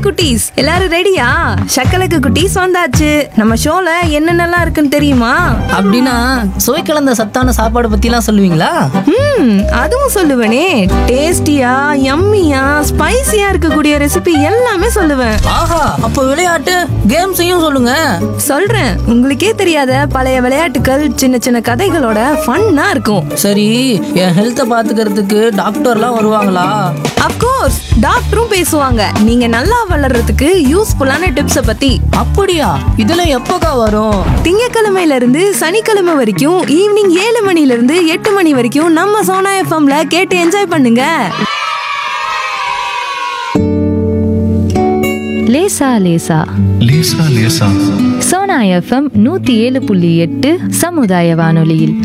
குட்டீஸ் எல்லாரும் ரெடியா சக்கலக்கு குட்டீஸ் வந்தாச்சு நம்ம ஷோல என்னென்னலாம் இருக்குன்னு தெரியுமா அப்படின்னா சுவை கலந்த சத்தான சாப்பாடு பத்திலாம் சொல்லுவீங்களா ம் அதுவும் சொல்லுவேனே டேஸ்டியா யம்மியா ஸ்பைசியா இருக்கக்கூடிய ரெசிபி எல்லாமே சொல்லுவேன் ஆஹா அப்போ விளையாட்டு கேம்ஸையும் சொல்லுங்க சொல்றேன் உங்களுக்கே தெரியாத பழைய விளையாட்டுகள் சின்ன சின்ன கதைகளோட ஃபன்னா இருக்கும் சரி என் ஹெல்த்தை பாத்துக்கிறதுக்கு டாக்டர்லாம் வருவாங்களா அப்கோர்ஸ் டாக்டரும் பேசுவாங்க நீங்க நல்லா வளர்றதுக்கு யூஸ்ஃபுல்லான டிப்ஸ பத்தி அப்படியா இதெல்லாம் எப்போக்கா வரும் திங்கக்கிழமையில இருந்து சனிக்கிழமை வரைக்கும் ஈவினிங் ஏழு மணில இருந்து எட்டு மணி வரைக்கும் நம்ம சோனா எஃப்எம்ல கேட்டு என்ஜாய் பண்ணுங்க லேசா லேசா லேசா லேசா சோனா எஃப்எம் நூத்தி ஏழு புள்ளி எட்டு சமுதாய வானொலியில்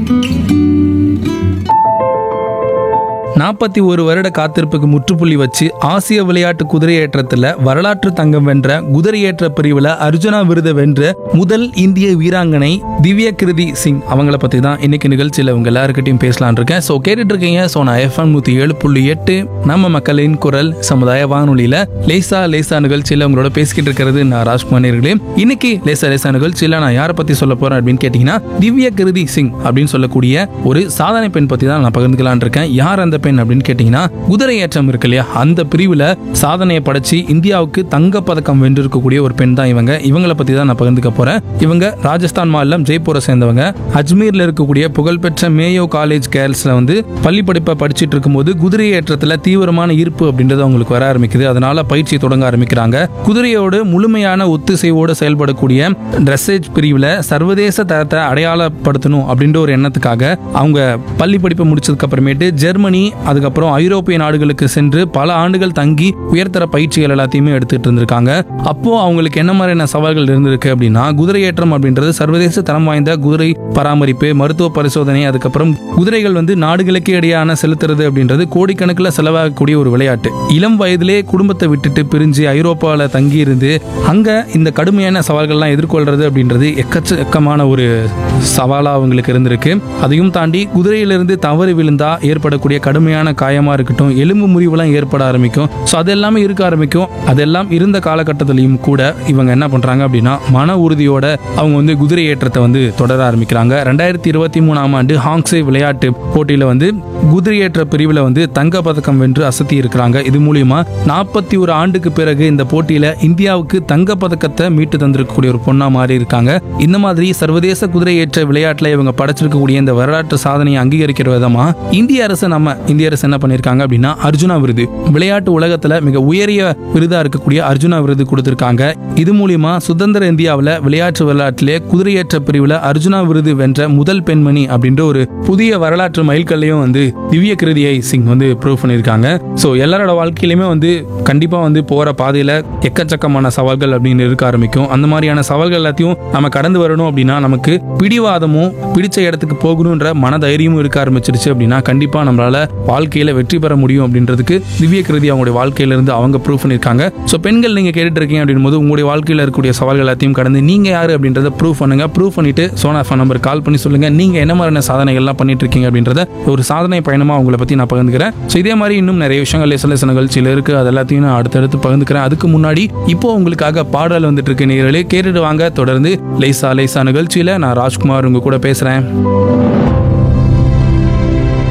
நாற்பத்தி ஒரு வருட காத்திருப்புக்கு முற்றுப்புள்ளி வச்சு ஆசிய விளையாட்டு குதிரையேற்றத்தில் வரலாற்று தங்கம் வென்ற குதிரையேற்ற பிரிவில் அர்ஜுனா விருதை வென்ற முதல் இந்திய வீராங்கனை திவ்ய கிருதி சிங் அவங்கள பற்றி தான் இன்னைக்கு நிகழ்ச்சியில் உங்க எல்லாருக்கிட்டையும் பேசலான் இருக்கேன் ஸோ கேட்டுட்டு இருக்கீங்க ஸோ நான் எஃப்எம் நூற்றி ஏழு புள்ளி எட்டு நம்ம மக்களின் குரல் சமுதாய வானொலியில் லேசா லேசா நிகழ்ச்சியில் உங்களோட பேசிக்கிட்டு இருக்கிறது நான் ராஜ்குமார் நேர்களே இன்னைக்கு லேசா லேசா நிகழ்ச்சியில் நான் யாரை பற்றி சொல்ல போறேன் அப்படின்னு கேட்டிங்கன்னா திவ்ய கிருதி சிங் அப்படின்னு சொல்லக்கூடிய ஒரு சாதனை பெண் பற்றி தான் நான் பகிர்ந்துக்கலான் இருக்கேன் யார் அந்த பெண் அப்படின்னு கேட்டிங்கன்னா குதிரை ஏற்றம் இருக்கு இல்லையா அந்த பிரிவில் சாதனையை படைச்சு இந்தியாவுக்கு தங்க பதக்கம் வென்றிருக்கக்கூடிய ஒரு பெண் தான் இவங்க இவங்களை பற்றி தான் நான் பகிர்ந்துக்க போறேன் இவங்க ராஜஸ்தான் மாநிலம் ஜெய்ப்பூரை சேர்ந்தவங்க அஜ்மீர்ல இருக்கக்கூடிய புகழ்பெற்ற மேயோ காலேஜ் கேர்ள்ஸ்ல வந்து பள்ளி படிப்பை படிச்சுட்டு இருக்கும்போது குதிரை ஏற்றத்துல தீவிரமான ஈர்ப்பு அப்படின்றது அவங்களுக்கு வர ஆரம்பிக்குது அதனால பயிற்சி தொடங்க ஆரம்பிக்கிறாங்க குதிரையோடு முழுமையான ஒத்திசைவோடு செயல்படக்கூடிய ட்ரெஸ்ஸேஜ் பிரிவில் சர்வதேச தரத்தை அடையாளப்படுத்தணும் அப்படின்ற ஒரு எண்ணத்துக்காக அவங்க பள்ளி படிப்பை முடிச்சதுக்கு அப்புறமேட்டு ஜெர்மனி அதுக்கப்புறம் ஐரோப்பிய நாடுகளுக்கு சென்று பல ஆண்டுகள் தங்கி உயர்தர பயிற்சிகள் எல்லாத்தையுமே எடுத்துட்டு இருந்திருக்காங்க அப்போ அவங்களுக்கு என்ன மாதிரியான சவால்கள் இருந்திருக்கு அப்படின்னா குதிரையேற்றம் அப்படின்றது சர்வதேச தரம் வாய்ந்த குதிரை பராமரிப்பு மருத்துவ பரிசோதனை அதுக்கப்புறம் குதிரைகள் வந்து நாடுகளுக்கு இடையான செலுத்துறது அப்படின்றது கோடிக்கணக்கில் செலவாகக்கூடிய ஒரு விளையாட்டு இளம் வயதிலே குடும்பத்தை விட்டுட்டு பிரிஞ்சு ஐரோப்பாவில் தங்கி இருந்து அங்க இந்த கடுமையான சவால்கள்லாம் எதிர்கொள்றது அப்படின்றது எக்கச்சக்கமான ஒரு சவாலா அவங்களுக்கு இருந்திருக்கு அதையும் தாண்டி குதிரையிலிருந்து தவறி விழுந்தா ஏற்படக்கூடிய கடுமையான காயமா இருக்கட்டும் எலும்பு முறிவுலாம் ஏற்பட ஆரம்பிக்கும் ஸோ அதெல்லாமே இருக்க ஆரம்பிக்கும் அதெல்லாம் இருந்த காலகட்டத்திலையும் கூட இவங்க என்ன பண்றாங்க அப்படின்னா மன உறுதியோட அவங்க வந்து குதிரை ஏற்றத்தை வந்து தொடர ஆரம்பிக்கிறாங்க ரெண்டாயிரத்தி இருபத்தி மூணாம் ஆண்டு ஹாங்ஸே விளையாட்டு போட்டியில வந்து குதிரையேற்ற பிரிவில் வந்து தங்க பதக்கம் வென்று அசத்தி இருக்கிறாங்க இது மூலியமா நாற்பத்தி ஒரு ஆண்டுக்கு பிறகு இந்த போட்டியில இந்தியாவுக்கு தங்க பதக்கத்தை மீட்டு தந்திருக்கக்கூடிய ஒரு பொண்ணா மாறி இருக்காங்க இந்த மாதிரி சர்வதேச குதிரையேற்ற விளையாட்டுல இவங்க படைச்சிருக்கக்கூடிய இந்த வரலாற்று சாதனையை அங்கீகரிக்கிற விதமா இந்திய அரசு நம்ம இந்திய அரசு என்ன பண்ணிருக்காங்க அப்படின்னா அர்ஜுனா விருது விளையாட்டு உலகத்துல மிக உயரிய விருதா இருக்கக்கூடிய அர்ஜுனா விருது கொடுத்திருக்காங்க இது மூலியமா சுதந்திர இந்தியாவில் விளையாட்டு விளையாட்டிலே குதிரையேற்ற பிரிவில் அர்ஜுனா விருது வென்ற முதல் பெண்மணி அப்படின்ற ஒரு புதிய வரலாற்று மைல்கல்லையும் வந்து திவ்ய கிருதியை சிங் வந்து ப்ரூவ் பண்ணியிருக்காங்க ஸோ எல்லாரோட வாழ்க்கையிலுமே வந்து கண்டிப்பாக வந்து போகிற பாதையில் எக்கச்சக்கமான சவால்கள் அப்படின்னு இருக்க ஆரம்பிக்கும் அந்த மாதிரியான சவால்கள் எல்லாத்தையும் நம்ம கடந்து வரணும் அப்படின்னா நமக்கு பிடிவாதமும் பிடிச்ச இடத்துக்கு போகணுன்ற மனதைரியமும் இருக்க ஆரம்பிச்சிருச்சு அப்படின்னா கண்டிப்பாக நம்மளால வாழ்க்கையில் வெற்றி பெற முடியும் அப்படின்றதுக்கு திவ்ய கிருதி அவங்களுடைய வாழ்க்கையிலிருந்து அவங்க ப்ரூவ் பண்ணியிருக்காங்க ஸோ பெண்கள் நீங்கள் கேட்டுட்டு இருக்கீங்க அப்படின் போது உங்களுடைய வாழ்க்கையில் இருக்கக்கூடிய சவால்கள் எல்லாத்தையும் கடந்து நீங்கள் யார் அப்படின்றத ப்ரூவ் பண்ணுங்க ப்ரூவ் பண்ணிட்டு சோனா ஃபோன் நம்பர் கால் பண்ணி சொல்லுங்க நீங்கள் என்ன மாதிரியான சாதனைகள்லாம் பண்ணிட்டு இருக்கீங்க அப்படின்றத ஒரு சாதனை பயணமாக உங்களை பற்றி நான் பகிர்ந்துக்கிறேன் ஸோ இதே மாதிரி இன்னும் நிறைய விஷயங்கள் லேச லேச நிகழ்ச்சியில் இருக்குது அது எல்லாத்தையும் நான் அடுத்தடுத்து பகிர்ந்துக்கிறேன் அதுக்கு முன்னாடி இப்போ உங்களுக்காக பாடல் வந்துட்டு இருக்கு நேர்களே கேட்டுட்டு வாங்க தொடர்ந்து லேசா லேசா நிகழ்ச்சியில் நான் ராஜ்குமார் உங்க கூட பேசுகிறேன்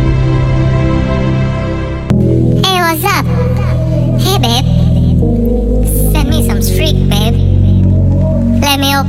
Hey, what's up? Hey, babe.